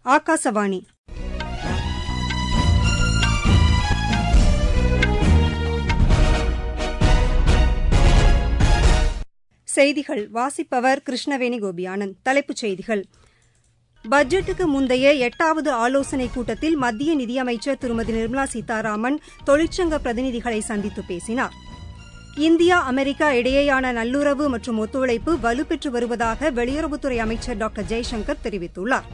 ஆகாசவாணி செய்திகள் வாசிப்பவர் கிருஷ்ணவேணி கோபியானந்த் தலைப்புச் செய்திகள் பட்ஜெட்டுக்கு முந்தைய எட்டாவது ஆலோசனைக் கூட்டத்தில் மத்திய நிதியமைச்சர் திருமதி நிர்மலா சீதாராமன் தொழிற்சங்க பிரதிநிதிகளை சந்தித்து பேசினார் இந்தியா அமெரிக்கா இடையேயான நல்லுறவு மற்றும் ஒத்துழைப்பு வலுப்பெற்று வருவதாக வெளியுறவுத்துறை அமைச்சர் டாக்டர் ஜெய்சங்கர் தெரிவித்துள்ளார்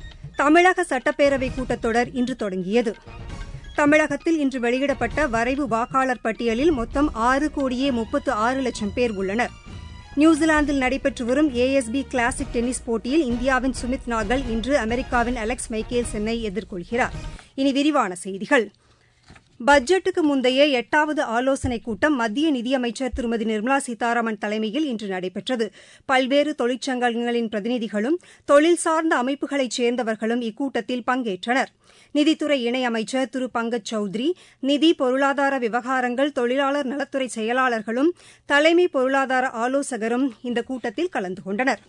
தமிழக சட்டப்பேரவைக் கூட்டத்தொடர் இன்று தொடங்கியது தமிழகத்தில் இன்று வெளியிடப்பட்ட வரைவு வாக்காளர் பட்டியலில் மொத்தம் ஆறு கோடியே முப்பத்து ஆறு லட்சம் பேர் உள்ளனர் நியூசிலாந்தில் நடைபெற்று வரும் ஏஎஸ்பி கிளாசிக் டென்னிஸ் போட்டியில் இந்தியாவின் சுமித் நாகல் இன்று அமெரிக்காவின் அலெக்ஸ் மைக்கேல் சென்னை எதிர்கொள்கிறார் இனி விரிவான செய்திகள் பட்ஜெட்டுக்கு முந்தைய எட்டாவது ஆலோசனைக் கூட்டம் மத்திய நிதியமைச்சர் திருமதி நிர்மலா சீதாராமன் தலைமையில் இன்று நடைபெற்றது பல்வேறு தொழிற்சங்கங்களின் பிரதிநிதிகளும் தொழில் சார்ந்த அமைப்புகளைச் சேர்ந்தவர்களும் இக்கூட்டத்தில் பங்கேற்றனர் நிதித்துறை இணையமைச்சர் திரு பங்கஜ் சௌத்ரி நிதி பொருளாதார விவகாரங்கள் தொழிலாளர் நலத்துறை செயலாளர்களும் தலைமை பொருளாதார ஆலோசகரும் இந்த கூட்டத்தில் கலந்து கொண்டனா்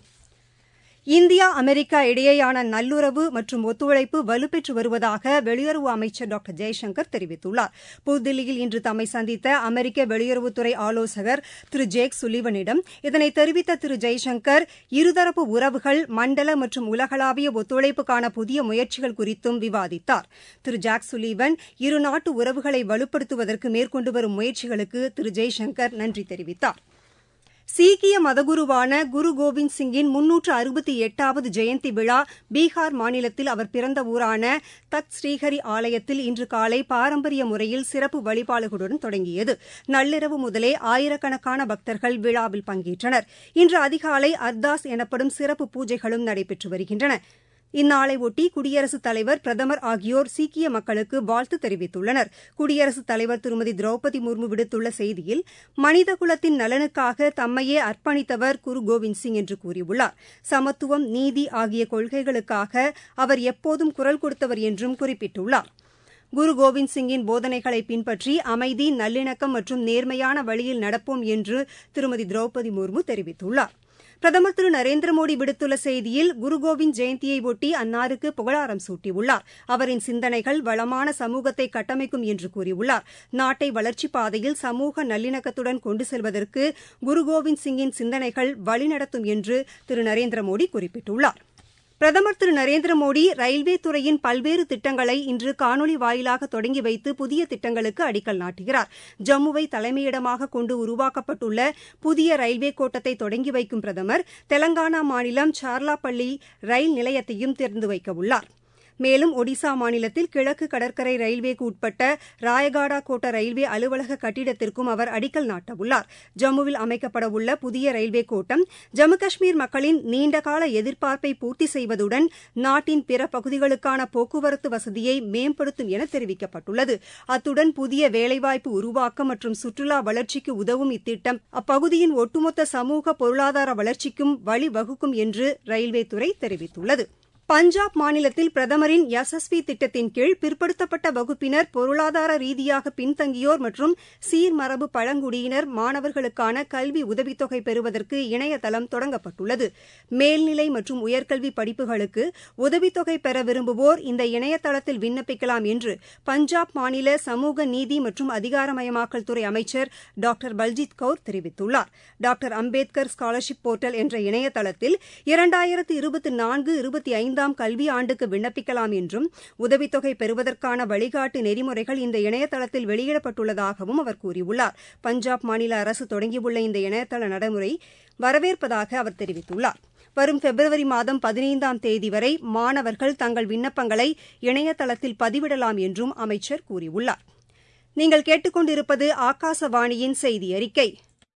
இந்தியா அமெரிக்கா இடையேயான நல்லுறவு மற்றும் ஒத்துழைப்பு வலுப்பெற்று வருவதாக வெளியுறவு அமைச்சர் டாக்டர் ஜெய்சங்கர் தெரிவித்துள்ளார் புதுதில்லியில் இன்று தம்மை சந்தித்த அமெரிக்க வெளியுறவுத்துறை ஆலோசகர் திரு ஜேக் சுலிவனிடம் இதனை தெரிவித்த திரு ஜெய்சங்கர் இருதரப்பு உறவுகள் மண்டல மற்றும் உலகளாவிய ஒத்துழைப்புக்கான புதிய முயற்சிகள் குறித்தும் விவாதித்தார் திரு ஜாக் சுலீவன் இருநாட்டு உறவுகளை வலுப்படுத்துவதற்கு மேற்கொண்டு வரும் முயற்சிகளுக்கு திரு ஜெய்சங்கர் நன்றி தெரிவித்தாா் சீக்கிய மதகுருவான குரு கோவிந்த் சிங்கின் முன்னூற்று அறுபத்தி எட்டாவது ஜெயந்தி விழா பீகார் மாநிலத்தில் அவர் பிறந்த ஊரான தக் ஸ்ரீஹரி ஆலயத்தில் இன்று காலை பாரம்பரிய முறையில் சிறப்பு வழிபாடுகளுடன் தொடங்கியது நள்ளிரவு முதலே ஆயிரக்கணக்கான பக்தர்கள் விழாவில் பங்கேற்றனர் இன்று அதிகாலை அர்தாஸ் எனப்படும் சிறப்பு பூஜைகளும் நடைபெற்று வருகின்றன இந்நாளையொட்டி குடியரசுத் தலைவர் பிரதமர் ஆகியோர் சீக்கிய மக்களுக்கு வாழ்த்து தெரிவித்துள்ளனர் குடியரசுத் தலைவர் திருமதி திரௌபதி முர்மு விடுத்துள்ள செய்தியில் மனித குலத்தின் நலனுக்காக தம்மையே அர்ப்பணித்தவர் குரு கோவிந்த் சிங் என்று கூறியுள்ளார் சமத்துவம் நீதி ஆகிய கொள்கைகளுக்காக அவர் எப்போதும் குரல் கொடுத்தவர் என்றும் குறிப்பிட்டுள்ளார் குரு கோவிந்த் சிங்கின் போதனைகளை பின்பற்றி அமைதி நல்லிணக்கம் மற்றும் நேர்மையான வழியில் நடப்போம் என்று திருமதி திரௌபதி முர்மு தெரிவித்துள்ளாா் பிரதமர் திரு நரேந்திர மோடி விடுத்துள்ள செய்தியில் குருகோவிந்த் ஜெயந்தியை ஒட்டி அன்னாருக்கு புகழாரம் சூட்டியுள்ளார் அவரின் சிந்தனைகள் வளமான சமூகத்தை கட்டமைக்கும் என்று கூறியுள்ளார் நாட்டை வளர்ச்சிப் பாதையில் சமூக நல்லிணக்கத்துடன் கொண்டு செல்வதற்கு குருகோவிந்த் சிங்கின் சிந்தனைகள் வழிநடத்தும் என்று திரு நரேந்திர மோடி குறிப்பிட்டுள்ளார் பிரதமர் திரு நரேந்திர மோடி ரயில்வே துறையின் பல்வேறு திட்டங்களை இன்று காணொலி வாயிலாக தொடங்கி வைத்து புதிய திட்டங்களுக்கு அடிக்கல் நாட்டுகிறார் ஜம்முவை தலைமையிடமாக கொண்டு உருவாக்கப்பட்டுள்ள புதிய ரயில்வே கோட்டத்தை தொடங்கி வைக்கும் பிரதமர் தெலங்கானா மாநிலம் சார்லாப்பள்ளி ரயில் நிலையத்தையும் திறந்து வைக்கவுள்ளார் மேலும் ஒடிசா மாநிலத்தில் கிழக்கு கடற்கரை ரயில்வேக்கு உட்பட்ட ராயகாடா கோட்ட ரயில்வே அலுவலக கட்டிடத்திற்கும் அவர் அடிக்கல் நாட்டவுள்ளார் ஜம்முவில் அமைக்கப்படவுள்ள புதிய ரயில்வே கோட்டம் ஜம்மு காஷ்மீர் மக்களின் நீண்டகால எதிர்பார்ப்பை பூர்த்தி செய்வதுடன் நாட்டின் பிற பகுதிகளுக்கான போக்குவரத்து வசதியை மேம்படுத்தும் என தெரிவிக்கப்பட்டுள்ளது அத்துடன் புதிய வேலைவாய்ப்பு உருவாக்கம் மற்றும் சுற்றுலா வளர்ச்சிக்கு உதவும் இத்திட்டம் அப்பகுதியின் ஒட்டுமொத்த சமூக பொருளாதார வளர்ச்சிக்கும் வழிவகுக்கும் என்று ரயில்வே துறை தெரிவித்துள்ளது பஞ்சாப் மாநிலத்தில் பிரதமரின் யசஸ்வி திட்டத்தின் கீழ் பிற்படுத்தப்பட்ட வகுப்பினர் பொருளாதார ரீதியாக பின்தங்கியோர் மற்றும் சீர்மரபு பழங்குடியினர் மாணவர்களுக்கான கல்வி உதவித்தொகை பெறுவதற்கு இணையதளம் தொடங்கப்பட்டுள்ளது மேல்நிலை மற்றும் உயர்கல்வி படிப்புகளுக்கு உதவித்தொகை பெற விரும்புவோர் இந்த இணையதளத்தில் விண்ணப்பிக்கலாம் என்று பஞ்சாப் மாநில சமூக நீதி மற்றும் அதிகாரமயமாக்கல் துறை அமைச்சர் டாக்டர் பல்ஜித் கவுர் தெரிவித்துள்ளார் டாக்டர் அம்பேத்கர் ஸ்காலர்ஷிப் போர்ட்டல் என்ற இணையதளத்தில் இரண்டாயிரத்து இருபத்தி நான்கு இருபத்தி ஐந்து ஐந்தாம் கல்வி ஆண்டுக்கு விண்ணப்பிக்கலாம் என்றும் உதவித்தொகை பெறுவதற்கான வழிகாட்டு நெறிமுறைகள் இந்த இணையதளத்தில் வெளியிடப்பட்டுள்ளதாகவும் அவர் கூறியுள்ளார் பஞ்சாப் மாநில அரசு தொடங்கியுள்ள இந்த இணையதள நடைமுறை வரவேற்பதாக அவர் தெரிவித்துள்ளார் வரும் பிப்ரவரி மாதம் பதினைந்தாம் தேதி வரை மாணவர்கள் தங்கள் விண்ணப்பங்களை இணையதளத்தில் பதிவிடலாம் என்றும் அமைச்சர் கூறியுள்ளார் நீங்கள் கேட்டுக்கொண்டிருப்பது ஆகாசவாணியின் செய்தி அறிக்கை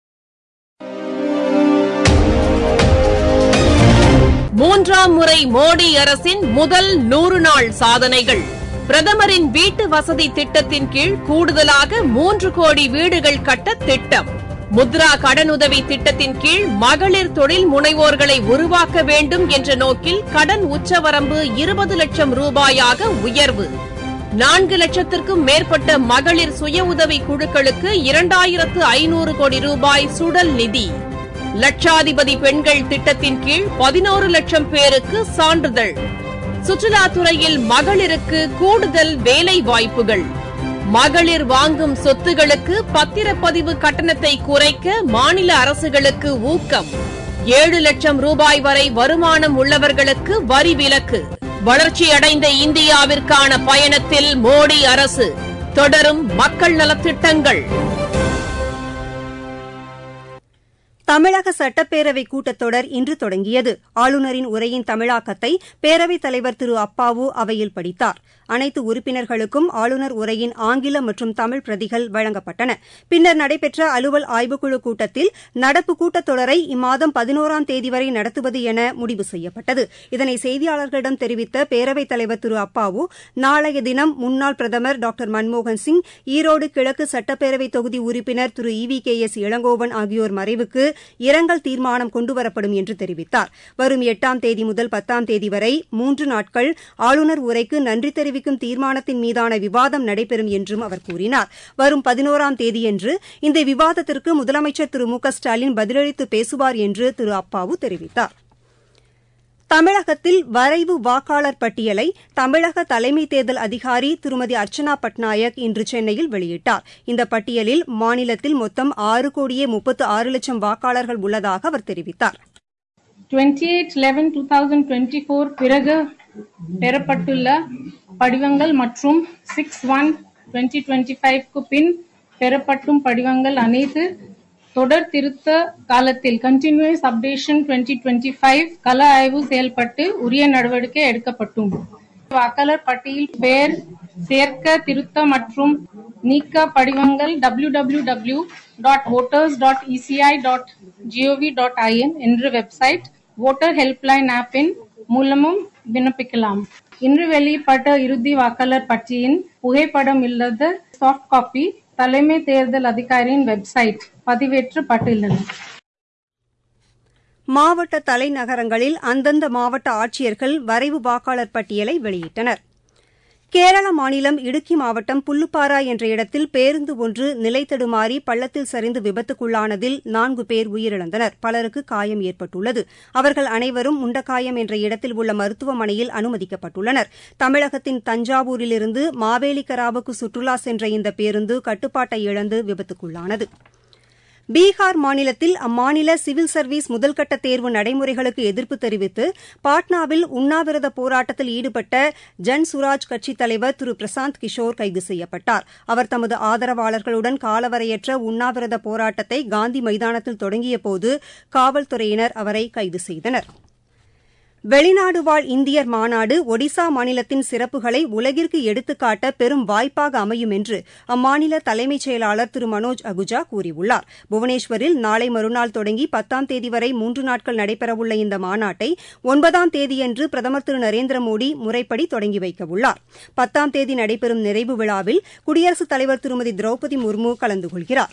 மூன்றாம் முறை மோடி அரசின் முதல் நூறு நாள் சாதனைகள் பிரதமரின் வீட்டு வசதி திட்டத்தின் கீழ் கூடுதலாக மூன்று கோடி வீடுகள் கட்ட திட்டம் முத்ரா கடனுதவி திட்டத்தின் கீழ் மகளிர் தொழில் முனைவோர்களை உருவாக்க வேண்டும் என்ற நோக்கில் கடன் உச்சவரம்பு இருபது லட்சம் ரூபாயாக உயர்வு நான்கு லட்சத்திற்கும் மேற்பட்ட மகளிர் சுய உதவி குழுக்களுக்கு இரண்டாயிரத்து ஐநூறு கோடி ரூபாய் சுடல் நிதி லட்சாதிபதி பெண்கள் திட்டத்தின் கீழ் பதினோரு லட்சம் பேருக்கு சான்றிதழ் சுற்றுலாத்துறையில் மகளிருக்கு கூடுதல் வேலை வாய்ப்புகள் மகளிர் வாங்கும் சொத்துகளுக்கு பத்திரப்பதிவு கட்டணத்தை குறைக்க மாநில அரசுகளுக்கு ஊக்கம் ஏழு லட்சம் ரூபாய் வரை வருமானம் உள்ளவர்களுக்கு வரி விலக்கு வளர்ச்சியடைந்த இந்தியாவிற்கான பயணத்தில் மோடி அரசு தொடரும் மக்கள் நலத்திட்டங்கள் தமிழக சட்டப்பேரவை கூட்டத்தொடர் இன்று தொடங்கியது ஆளுநரின் உரையின் தமிழாக்கத்தை பேரவைத் தலைவர் திரு அப்பாவு அவையில் படித்தார் அனைத்து உறுப்பினர்களுக்கும் ஆளுநர் உரையின் ஆங்கில மற்றும் தமிழ் பிரதிகள் வழங்கப்பட்டன பின்னர் நடைபெற்ற அலுவல் ஆய்வுக்குழு கூட்டத்தில் நடப்பு கூட்டத்தொடரை இம்மாதம் பதினோராம் தேதி வரை நடத்துவது என முடிவு செய்யப்பட்டது இதனை செய்தியாளர்களிடம் தெரிவித்த பேரவைத் தலைவர் திரு அப்பாவு நாளைய தினம் முன்னாள் பிரதமர் டாக்டர் மன்மோகன் சிங் ஈரோடு கிழக்கு சட்டப்பேரவை தொகுதி உறுப்பினர் திரு E V K S Elangovan ஆகியோர் மறைவுக்கு இரங்கல் தீர்மானம் கொண்டுவரப்படும் என்று தெரிவித்தார் வரும் எட்டாம் தேதி முதல் பத்தாம் தேதி வரை மூன்று நாட்கள் ஆளுநர் உரைக்கு நன்றி தெரிவிக்கும் தீர்மானத்தின் மீதான விவாதம் நடைபெறும் என்றும் அவர் கூறினார் வரும் பதினோராம் தேதியன்று இந்த விவாதத்திற்கு முதலமைச்சர் திரு மு க ஸ்டாலின் பதிலளித்து பேசுவார் என்று திரு அப்பாவு தெரிவித்தார் தமிழகத்தில் வரைவு வாக்காளர் பட்டியலை தமிழக தலைமை தேர்தல் அதிகாரி திருமதி அர்ச்சனா பட்நாயக் இன்று சென்னையில் வெளியிட்டார் இந்த பட்டியலில் மாநிலத்தில் மொத்தம் ஆறு கோடியே முப்பத்து ஆறு லட்சம் வாக்காளர்கள் உள்ளதாக அவர் தெரிவித்தார் 28/11/2024 பிறகு பெறப்பட்டுள்ள படிவங்கள் மற்றும் சிக்ஸ் ஒன் டுவெண்ட்டி டுவெண்ட்டி ஃபைவ்க்கு பின் பெறப்பட்டும் படிவங்கள் அனைத்து தொடர் திருத்த காலத்தில் continuous updation twenty twenty five கள ஆய்வு செயல்பட்டு உரிய நடவடிக்கை எடுக்கப்பட்டும் வாக்காளர் பட்டியல் பெயர் சேர்க்க திருத்த மற்றும் நீக்க படிவங்கள் W W W dot voters dot ECI dot GOV dot IN என்ற வெப்சைட் ஓட்டர் ஹெல்ப்லைன் ஆப்பின் மூலமும் விண்ணப்பிக்கலாம் இன்று வெளியிடப்பட்ட இறுதி வாக்காளர் பட்டியின் புகைப்படம் இல்லாத சாஃப்ட் காப்பி தலைமை தேர்தல் அதிகாரியின் வெப்சைட் பதிவேற்றப்பட்டுள்ளன மாவட்ட தலைநகரங்களில் அந்தந்த மாவட்ட ஆட்சியர்கள் வரைவு வாக்காளர் பட்டியலை வெளியிட்டனர் கேரள மாநிலம் இடுக்கி மாவட்டம் புல்லுப்பாரா என்ற இடத்தில் பேருந்து ஒன்று நிலை தடுமாறி பள்ளத்தில் சரிந்து விபத்துக்குள்ளானதில் நான்கு பேர் உயிரிழந்தனர் பலருக்கு காயம் ஏற்பட்டுள்ளது அவர்கள் அனைவரும் முண்டக்காயம் என்ற இடத்தில் உள்ள மருத்துவமனையில் அனுமதிக்கப்பட்டுள்ளனர் தமிழகத்தின் தஞ்சாவூரிலிருந்து மாவேலிக்கராவுக்கு சுற்றுலா சென்ற இந்த பேருந்து கட்டுப்பாட்டை இழந்து விபத்துக்குள்ளானது பீகார் மாநிலத்தில் அம்மாநில சிவில் சர்வீஸ் முதல்கட்ட தேர்வு நடைமுறைகளுக்கு எதிர்ப்பு தெரிவித்து பாட்னாவில் உண்ணாவிரத போராட்டத்தில் ஈடுபட்ட ஜன் சுராஜ் கட்சித் தலைவர் திரு பிரசாந்த் கிஷோர் கைது செய்யப்பட்டார் அவர் தமது ஆதரவாளர்களுடன் காலவரையற்ற உண்ணாவிரத போராட்டத்தை காந்தி மைதானத்தில் தொடங்கியபோது காவல்துறையினர் அவரை கைது செய்தனா் வெளிநாடு வாழ் இந்தியர் மாநாடு ஒடிசா மாநிலத்தின் சிறப்புகளை உலகிற்கு எடுத்துக்காட்ட பெரும் வாய்ப்பாக அமையும் என்று அம்மாநில தலைமைச் செயலாளர் திரு மனோஜ் அகுஜா கூறியுள்ளார் புவனேஸ்வரில் நாளை மறுநாள் தொடங்கி பத்தாம் தேதி வரை மூன்று நாட்கள் நடைபெறவுள்ள இந்த மாநாட்டை ஒன்பதாம் தேதியன்று பிரதமர் திரு நரேந்திர மோடி முறைப்படி தொடங்கி வைக்கவுள்ளார் பத்தாம் தேதி நடைபெறும் நிறைவு விழாவில் குடியரசுத் தலைவர் திருமதி திரௌபதி முர்மு கலந்து கொள்கிறாா்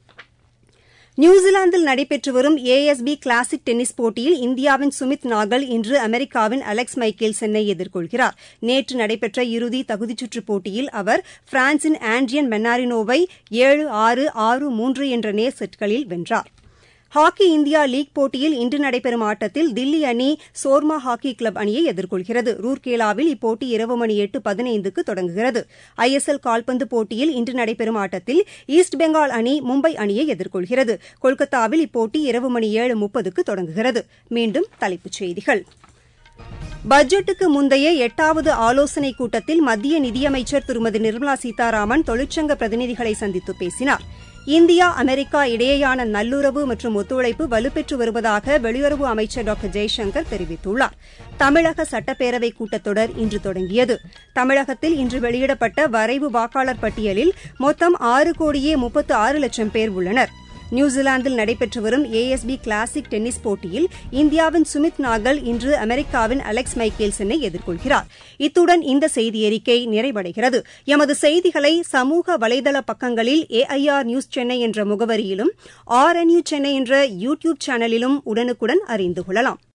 நியூசிலாந்தில் நடைபெற்று வரும் ஏஎஸ்பி கிளாசிக் டென்னிஸ் போட்டியில் இந்தியாவின் சுமித் நாகல் இன்று அமெரிக்காவின் அலெக்ஸ் மைக்கேல் சென்னை எதிர்கொள்கிறார் நேற்று நடைபெற்ற இறுதி தகுதிச்சுற்றுப் போட்டியில் அவர் பிரான்சின் ஆண்ட்ரியன் மென்னாரினோவை ஏழு ஆறு ஆறு மூன்று என்ற நேர் செட்களில் வென்றார் ஹாக்கி இந்தியா லீக் போட்டியில் இன்று நடைபெறும் ஆட்டத்தில் தில்லி அணி சோர்மா ஹாக்கி கிளப் அணியை எதிர்கொள்கிறது ரூர்கேலாவில் இப்போட்டி இரவு மணி எட்டு பதினைந்துக்கு தொடங்குகிறது ஐ எஸ் எல் கால்பந்து போட்டியில் இன்று நடைபெறும் ஆட்டத்தில் ஈஸ்ட் பெங்கால் அணி மும்பை அணியை எதிர்கொள்கிறது கொல்கத்தாவில் இப்போட்டி இரவு மணி ஏழு முப்பதுக்கு தொடங்குகிறது மீண்டும் தலைப்புச் செய்திகள் பட்ஜெட்டுக்கு முந்தைய எட்டாவது ஆலோசனைக் கூட்டத்தில் மத்திய நிதியமைச்சர் திருமதி நிர்மலா சீதாராமன் தொழிற்சங்க பிரதிநிதிகளை சந்தித்து பேசினார் இந்தியா அமெரிக்கா இடையேயான நல்லுறவு மற்றும் ஒத்துழைப்பு வலுப்பெற்று வருவதாக வெளியுறவு அமைச்சர் டாக்டர் ஜெய்சங்கர் தெரிவித்துள்ளார் தமிழக சட்டப்பேரவை கூட்டத்தொடர் இன்று தொடங்கியது தமிழகத்தில் இன்று வெளியிடப்பட்ட வரைவு வாக்காளர் பட்டியலில் மொத்தம் ஆறு கோடியே முப்பத்து ஆறு லட்சம் பேர் உள்ளனா் நியூசிலாந்தில் நடைபெற்று வரும் ஏஎஸ்பி கிளாசிக் டென்னிஸ் போட்டியில் இந்தியாவின் சுமித் நாகல் இன்று அமெரிக்காவின் அலெக்ஸ் மைக்கேல்சனை எதிர்கொள்கிறார் இத்துடன் இந்த செய்தியறிக்கை நிறைவடைகிறது எமது செய்திகளை சமூக வலைதள பக்கங்களில் ஏஐஆர் நியூஸ் சென்னை என்ற முகவரியிலும் ஆர் என் யூ சென்னை என்ற யூ டியூப் சேனலிலும் உடனுக்குடன் அறிந்து கொள்ளலாம்